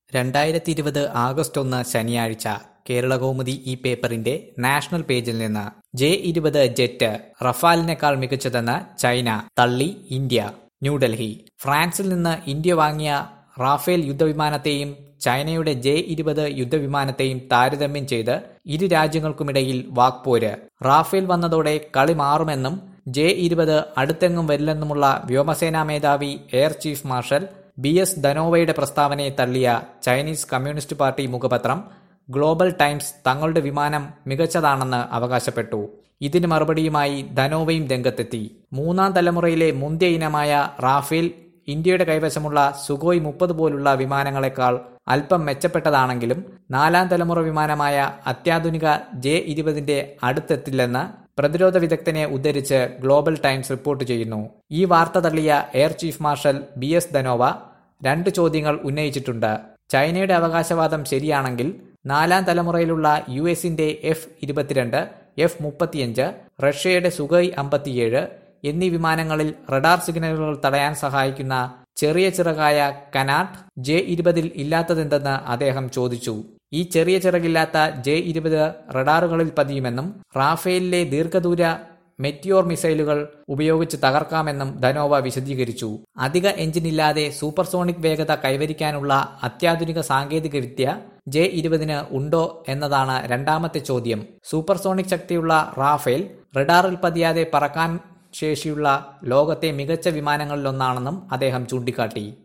രണ്ടായിരത്തി ഇരുപത് ആഗസ്റ്റ് ഒന്ന് ശനിയാഴ്ച കേരളകൗമുദി ഈ പേപ്പറിന്റെ നാഷണൽ പേജിൽ നിന്ന് ജെ ഇരുപത് ജെറ്റ് റഫാലിനേക്കാൾ മികച്ചതെന്ന് ചൈന തള്ളി ഇന്ത്യ ന്യൂഡൽഹി ഫ്രാൻസിൽ നിന്ന് ഇന്ത്യ വാങ്ങിയ റാഫേൽ യുദ്ധവിമാനത്തെയും ചൈനയുടെ ജെ ഇരുപത് യുദ്ധവിമാനത്തെയും താരതമ്യം ചെയ്ത് ഇരു രാജ്യങ്ങൾക്കുമിടയിൽ വാക്പോര് റാഫേൽ വന്നതോടെ കളി മാറുമെന്നും ജെ ഇരുപത് അടുത്തെങ്ങും വരില്ലെന്നുമുള്ള വ്യോമസേനാ മേധാവി air chief marshal B S ധനോവയുടെ പ്രസ്താവനയെ തള്ളിയ ചൈനീസ് കമ്മ്യൂണിസ്റ്റ് പാർട്ടി മുഖപത്രം ഗ്ലോബൽ ടൈംസ് തങ്ങളുടെ വിമാനം മികച്ചതാണെന്ന് അവകാശപ്പെട്ടു ഇതിന് മറുപടിയുമായി ധനോവയും രംഗത്തെത്തി മൂന്നാം തലമുറയിലെ മുന്തിയ ഇനമായ റാഫേൽ ഇന്ത്യയുടെ കൈവശമുള്ള സുഖോയ് മുപ്പത് പോലുള്ള വിമാനങ്ങളെക്കാൾ അല്പം മെച്ചപ്പെട്ടതാണെങ്കിലും നാലാം തലമുറ വിമാനമായ അത്യാധുനിക ജെ ഇരുപതിന്റെ അടുത്തെത്തില്ലെന്ന് പ്രതിരോധ വിദഗ്ധനെ ഉദ്ധരിച്ച് ഗ്ലോബൽ ടൈംസ് റിപ്പോർട്ട് ചെയ്യുന്നു ഈ വാർത്ത തള്ളിയ air chief marshal B S Dhanoa രണ്ട് ചോദ്യങ്ങൾ ഉന്നയിച്ചിട്ടുണ്ട് ചൈനയുടെ അവകാശവാദം ശരിയാണെങ്കിൽ നാലാം തലമുറയിലുള്ള യു എസിന്റെ എഫ് ഇരുപത്തിരണ്ട് എഫ് മുപ്പത്തിയഞ്ച് റഷ്യയുടെ സുഖോയ് അമ്പത്തിയേഴ് എന്നീ വിമാനങ്ങളിൽ റഡാർ സിഗ്നലുകൾ തടയാൻ സഹായിക്കുന്ന ചെറിയ ചിറകായ കനാട്ട് ജെ ഇരുപതിൽ ഇല്ലാത്തതെന്തെന്ന് അദ്ദേഹം ചോദിച്ചു ഈ ചെറിയ ചിറകില്ലാത്ത ജെ ഇരുപത് റഡാറുകളിൽ പതിയുമെന്നും റാഫേലിലെ ദീർഘദൂര മെറ്റിയോർ മിസൈലുകൾ ഉപയോഗിച്ച് തകർക്കാമെന്നും ധനോവ വിശദീകരിച്ചു അധിക എഞ്ചിനില്ലാതെ സൂപ്പർസോണിക് വേഗത കൈവരിക്കാനുള്ള അത്യാധുനിക സാങ്കേതികവിദ്യ ജെ ഇരുപതിന് ഉണ്ടോ എന്നതാണ് രണ്ടാമത്തെ ചോദ്യം സൂപ്പർസോണിക് ശക്തിയുള്ള റാഫേൽ റഡാറിൽ പതിയാതെ പറക്കാൻ ശേഷിയുള്ള ലോകത്തെ മികച്ച വിമാനങ്ങളിലൊന്നാണെന്നും അദ്ദേഹം ചൂണ്ടിക്കാട്ടി